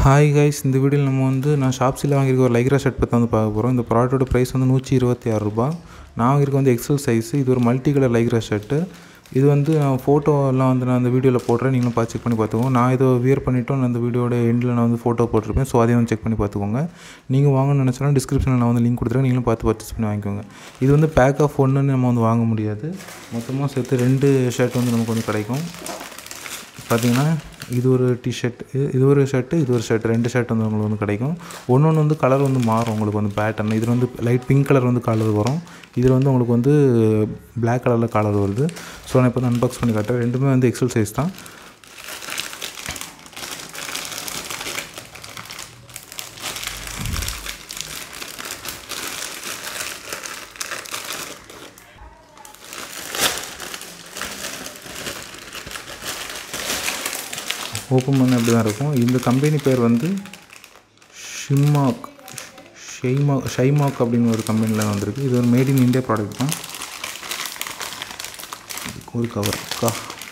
hi guys இந்த வீடியோவில் நம்ம வந்து நான் ஷாப்ஸில் வாங்கியிருக்க ஒரு லைக்ரா ஷர்ட் பற்றி வந்து பார்க்க போகிறோம் இந்த ப்ராடக்ட்டோட ப்ரைஸ் வந்து நூற்றி இருபத்தி ஆறு ரூபா நான் வாங்கியிருக்க வந்து எக்ஸல் சைஸ் இது ஒரு மல்டி கலர் லைக்ரா ஷர்ட்டு இது வந்து நான் ஃபோட்டோ எல்லாம் வந்து நான் அந்த வீடியோவில் போடுறேன் நீங்களும் பார்த்து செக் பண்ணி பார்த்துக்கோங்க நான் இதை வியர் பண்ணிவிட்டு நான் அந்த வீடியோட எண்டில் நான் வந்து ஃபோட்டோ போட்டிருப்பேன் ஸோ அதையும் வந்து செக் பண்ணி பார்த்துக்கோங்க நீங்கள் வாங்கணும்னு நினச்சாலும் டிஸ்கிரிப்ஷனில் நான் வந்து லிங்க் கொடுத்துருக்கேன் நீங்களும் பார்த்து பர்ச்சேஸ் பண்ணி வாங்கிக்கோங்க இது வந்து பேக் ஆஃப் ஒன்றுன்னு நம்ம வந்து வாங்க முடியாது மொத்தமாக சேர்த்து ரெண்டு ஷர்ட் வந்து நமக்கு வந்து கிடைக்கும் பார்த்தீங்கன்னா இது ஒரு டிஷர்ட் இது ஒரு ஷர்ட்டு இது ஒரு ஷர்ட் ரெண்டு ஷர்ட் வந்து உங்களுக்கு வந்து கிடைக்கும் ஒன்று ஒன்று வந்து கலர் வந்து மாறும் உங்களுக்கு வந்து பேட்டர்ன் இதில் வந்து லைட் பிங்க் கலர் வந்து கலர் வரும் இதில் வந்து உங்களுக்கு வந்து Black கலரில் கலர் வருது ஸோ நான் இப்போ வந்து அன்பாக்ஸ் பண்ணி காட்டுறேன் ரெண்டுமே வந்து எக்ஸல் சைஸ் தான் ஓப்பன் பண்ண அப்படி தான் இருக்கும் இந்த கம்பெனி பேர் வந்து ஷிம்மாக் ஷெய்மாக் ஷைமாக் அப்படின்னு ஒரு கம்பெனியில் வந்திருக்கு இது ஒரு மேட் இன் இந்தியா ப்ராடக்ட் தான் இதுக்கு ஒரு கவர் இருக்கா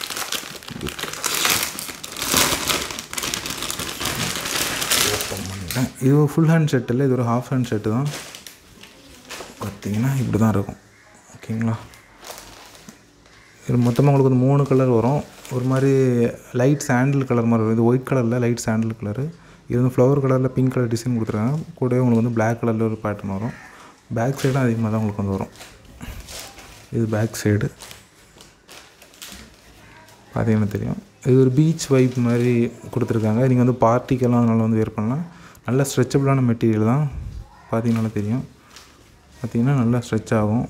ஓப்பன் பண்ணிட்டேன் இது ஒரு ஃபுல் ஹேண்ட் செட் இல்லை இது ஒரு ஹாஃப் ஹேண்ட் செட்டு தான் பார்த்தீங்கன்னா இப்படி தான் இருக்கும் ஓகேங்களா இது மொத்தமாக உங்களுக்கு வந்து மூணு கலர் வரும் ஒரு மாதிரி லைட் சாண்டில் கலர் மாதிரி வரும் இது ஒயிட் கலரில் லைட் சாண்டில் கலரு இது வந்து ஃப்ளவர் கலரில் பிங்க் கலர் டிசைன் கொடுத்துருக்காங்க கூடவே உங்களுக்கு வந்து Black கலரில் ஒரு பேட்டர்ன் வரும் பேக் சைடும் அதிகமாக தான் உங்களுக்கு வந்து வரும் இது பேக் சைடு பார்த்தீங்கன்னா தெரியும் இது ஒரு பீச் வைப் மாதிரி கொடுத்துருக்காங்க நீங்கள் வந்து பார்ட்டிக்கெல்லாம் அதனால் வந்து வேர் பண்ணலாம் நல்ல ஸ்ட்ரெச்சபிளான மெட்டீரியல் தான் பார்த்தீங்கன்னால தெரியும் பார்த்தீங்கன்னா நல்லா ஸ்ட்ரெச் ஆகும்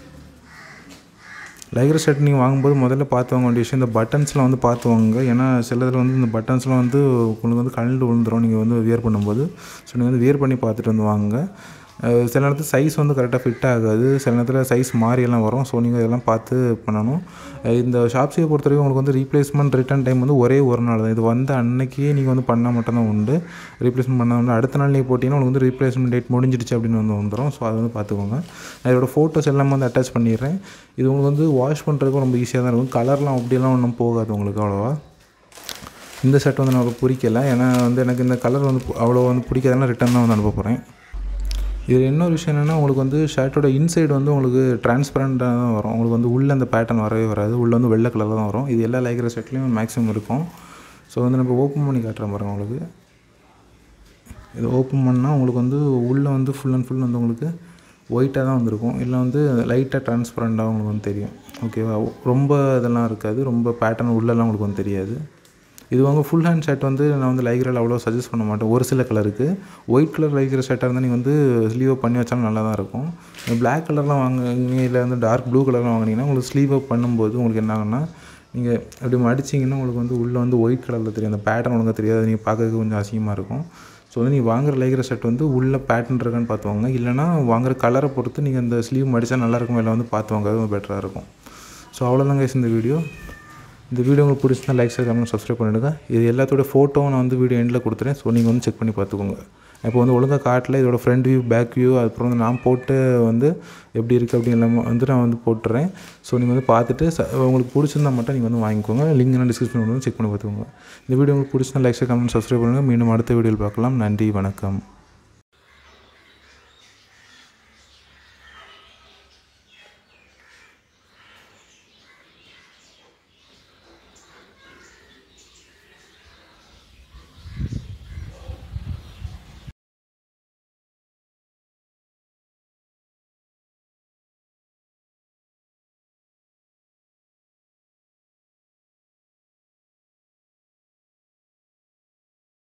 லைக்ரா ஷர்ட் நீங்கள் வாங்கும்போது முதல்ல பார்த்து வாங்க வேண்டிய விஷயம் இந்த பட்டன்ஸ்லாம் வந்து பார்த்து வாங்குங்க ஏன்னா சிலதில் வந்து இந்த பட்டன்ஸ்லாம் வந்து உங்களுக்கு வந்து கழண்டு விழுந்துரும் நீங்கள் வந்து வியர் பண்ணும்போது ஸோ நீங்கள் வந்து வியர் பண்ணி பார்த்துட்டு வந்து வாங்குங்க அஹ் சில நேரத்தில் சைஸ் வந்து கரெக்டாக ஃபிட் ஆகாது சில நேரத்தில் சைஸ் மாறியெல்லாம் வரும் ஸோ நீங்கள் இதெல்லாம் பார்த்து பண்ணணும் அஹ் இந்த ஷாப்ஸியை பொறுத்த வரைக்கும் உங்களுக்கு வந்து ரீப்ளேஸ்மெண்ட் ரிட்டர்ன் டைம் வந்து ஒரே ஒரு நாள் தான் இது வந்த அன்னைக்கே நீங்கள் வந்து பண்ணால் மட்டும்தான் உண்டு ரீப்ளேஸ்மெண்ட் பண்ணால் வந்து அடுத்த நாள் நீங்கள் போட்டிங்கன்னா உங்களுக்கு வந்து ரீப்ளேஸ்மெண்ட் டேட் முடிஞ்சிடுச்சு அப்படின்னு வந்து வந்துடும் ஸோ அதை வந்து பார்த்துக்கோங்க நான் இதோட ஃபோட்டோஸ் எல்லாமே வந்து அட்டாச் பண்ணிடுறேன் இது உங்களுக்கு வந்து வாஷ் பண்ணுறதுக்கும் ரொம்ப ஈஸியாக தான் இருக்கும் கலர்லாம் அப்படியெல்லாம் ஒன்றும் போகாது உங்களுக்கு அவ்வளோவா இந்த ஷர்ட் வந்து எனக்கு பிடிக்கல ஏன்னா வந்து எனக்கு இந்த கலர் வந்து பு- அவ்வளோ வந்து பிடிக்காதனால ரிட்டன் தான் வந்து அனுப்ப போகிறேன் இதில் இன்னொரு விஷயம் என்னென்னா உங்களுக்கு வந்து ஷர்ட்டோட இன்சைடு வந்து உங்களுக்கு டிரான்ஸ்பரண்ட்டாக தான் வரும் உங்களுக்கு வந்து உள்ளே அந்த பேட்டர்ன் வரவே வராது உள்ளே வந்து வெள்ளை கலரில் தான் வரும் இது எல்லா லைக்கிற ஷர்ட்லேயும் மேக்ஸிமம் இருக்கும் ஸோ வந்து நம்ம ஓப்பன் பண்ணி காட்டுறேன் பாருங்கள் உங்களுக்கு இது ஓப்பன் பண்ணால் உங்களுக்கு வந்து உள்ளே வந்து ஃபுல் அண்ட் ஃபுல் வந்து உங்களுக்கு ஒயிட்டாக தான் வந்திருக்கும் இல்லை வந்து லைட்டாக டிரான்ஸ்பரண்ட்டாக உங்களுக்கு வந்து தெரியும் ஓகேவா ரொம்ப இதெல்லாம் இருக்காது ரொம்ப பேட்டர்ன் உள்ளெல்லாம் உங்களுக்கு வந்து தெரியாது இது வாங்க ஃபுல் ஹேண்ட் ஷர்ட் வந்து நான் வந்து லைக்ரில் அவ்வளோ சஜஸ்ட் பண்ண மாட்டேன் ஒரு சில கலருக்கு ஒயிட் கலர் லைக்கிற ஷர்ட்டாக இருந்தால் நீங்கள் வந்து ஸ்லீவ் பண்ணி வச்சாலும் நல்லா தான் இருக்கும் பிளாக் கலர்லாம் வாங்குங்க இல்லை வந்து டார்க் ப்ளூ கலர்லாம் வாங்குனீங்கன்னா உங்களுக்கு ஸ்லீவ் அப் பண்ணும்போது உங்களுக்கு என்ன ஆகும்னா நீங்கள் அப்படி மடிச்சிங்கன்னா உங்களுக்கு வந்து உள்ளே வந்து ஒயிட் கலரில் தெரியும் அந்த பேட்டர்ன் ஒழுங்காக தெரியாது நீங்கள் பார்க்கறதுக்கு கொஞ்சம் அசிங்கமாக இருக்கும் ஸோ வந்து நீங்கள் வாங்குற லைக்கிற ஷர்ட் வந்து உள்ள பேட்டர்ன் இருக்கான்னு பார்த்து வாங்க இல்லைனா வாங்குற கலரை பொறுத்து நீங்கள் அந்த ஸ்லீவ் மடித்தா நல்லா இருக்கும் இல்லை வந்து பார்த்து வாங்க அது பெட்டராக இருக்கும் ஸோ அவ்வளோதான் guys இந்த வீடியோ இந்த வீடியோ உங்களுக்கு பிடிச்சிருந்தா லைக் ஷேர் கமெண்ட் சப்ஸ்கிரைப் பண்ணிடுங்க இது எல்லாத்தோட ஃபோட்டோவும் நான் வந்து வீடியோ எண்டில் கொடுத்துறேன் ஸோ நீங்கள் வந்து செக் பண்ணி பார்த்துக்கோங்க இப்போ வந்து ஒழுங்காக காட்டல இதோட ஃப்ரண்ட் வியூ பேக் வியூ அப்புறம் வந்து நான் போட்டு வந்து எப்படி இருக்குது அப்படி எல்லாமே வந்து நான் வந்து போட்டுறேன் ஸோ நீங்கள் வந்து பார்த்துட்டு ச- உங்களுக்கு பிடிச்சிருந்தா மட்டும் நீங்கள் வந்து வாங்கிக்கோங்க லிங்க் நான் டிஸ்கிரிப்ஷன் வந்து செக் பண்ணி பார்த்துக்கோங்க இந்த வீடியோ உங்களுக்கு பிடிச்சிருந்தா லைக் ஷேர் கமெண்ட் சப்ஸ்கிரைப் பண்ணுங்கள் மீண்டும் அடுத்த வீடியோவில் பார்க்கலாம் நன்றி வணக்கம்